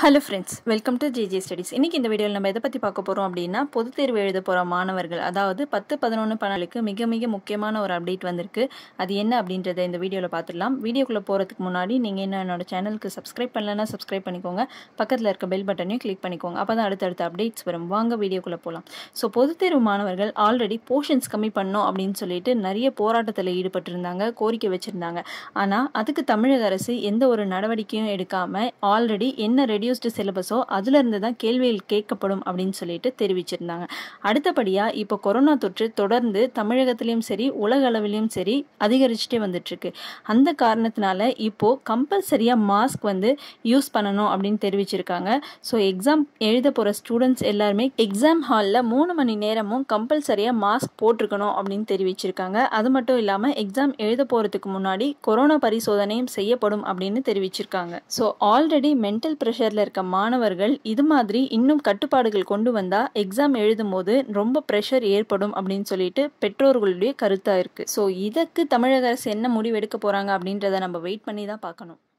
hello friends welcome to GG studies இன்றைக்கி இந்த வீடியோவில் நம்ம எதை பற்றி பார்க்க போகிறோம் அப்படின்னா பொதுத் தேர்வு எழுத போகிற மாணவர்கள் அதாவது பத்து பதினொன்று பன்னெண்டுக்கு மிக மிக முக்கியமான ஒரு அப்டேட் வந்திருக்கு அது என்ன அப்படின்றத இந்த வீடியோவில் பார்த்துடலாம் வீடியோக்குள்ளே போகிறதுக்கு முன்னாடி நீங்கள் இன்னும் என்னோட சேனலுக்கு சப்ஸ்கிரைப் பண்ணலன்னா சப்ஸ்கிரைப் பண்ணிக்கோங்க பக்கத்தில் இருக்க பெல் பட்டனையும் கிளிக் பண்ணிக்கோங்க அப்போ தான் அடுத்தடுத்த அப்டேட்ஸ் வரும் வாங்க வீடியோக்குள்ளே போகலாம் ஸோ பொதுத் தேர்வு மாணவர்கள் ஆல்ரெடி போர்ஷன்ஸ் கம்மி பண்ணோம் அப்படின்னு சொல்லிட்டு நிறைய போராட்டத்தில் ஈடுபட்டிருந்தாங்க கோரிக்கை வச்சுருந்தாங்க ஆனால் அதுக்கு தமிழக அரசு எந்த ஒரு நடவடிக்கையும் எடுக்காமல் ஆல்ரெடி என்ன ரெடியூஸ்டு சிலபஸோ அதுலேருந்து தான் கேள்விகள் கேட்கப்படும் அப்படின்னு சொல்லிட்டு தெரிவிச்சிருந்தாங்க அடுத்தபடியாக இப்போ கொரோனா தொற்று தொடர்ந்து தமிழகத்திலையும் சரி உலக அளவிலையும் சரி அதிகரிச்சுட்டே வந்துட்டுருக்கு அந்த காரணத்தினால இப்போது கம்பல்சரியாக மாஸ்க் வந்து யூஸ் பண்ணணும் அப்படின்னு தெரிவிச்சிருக்காங்க ஸோ எக்ஸாம் எழுத போகிற ஸ்டூடெண்ட்ஸ் எல்லாருமே எக்ஸாம் ஹாலில் மூணு மணி நேரமும் கம்பல்சரியாக மாஸ்க் போட்டிருக்கணும் அப்படின்னு தெரிவிச்சிருக்காங்க அது மட்டும் இல்லாமல் எக்ஸாம் எழுத போகிறதுக்கு முன்னாடி கொரோனா பரிசோதனையும் செய்யப்படும் அப்படின்னு தெரிவிச்சிருக்காங்க ஸோ ஆல்ரெடி மென்டல் ப்ரெஷரில் இருக்க மாணவர்கள் இது மாதிரி இன்னும் கட்டுப்பாடுகள் கொண்டு வந்தால் எக்ஸாம் எழுதும் போது ரொம்ப ப்ரெஷர் ஏற்படும் அப்படின்னு சொல்லிட்டு பெற்றோர்களுடைய கருத்தாக இருக்குது ஸோ இதற்கு தமிழக அரசு என்ன முடிவு எடுக்க போகிறாங்க அப்படின்றத நம்ம வெயிட் பண்ணி தான் பார்க்கணும்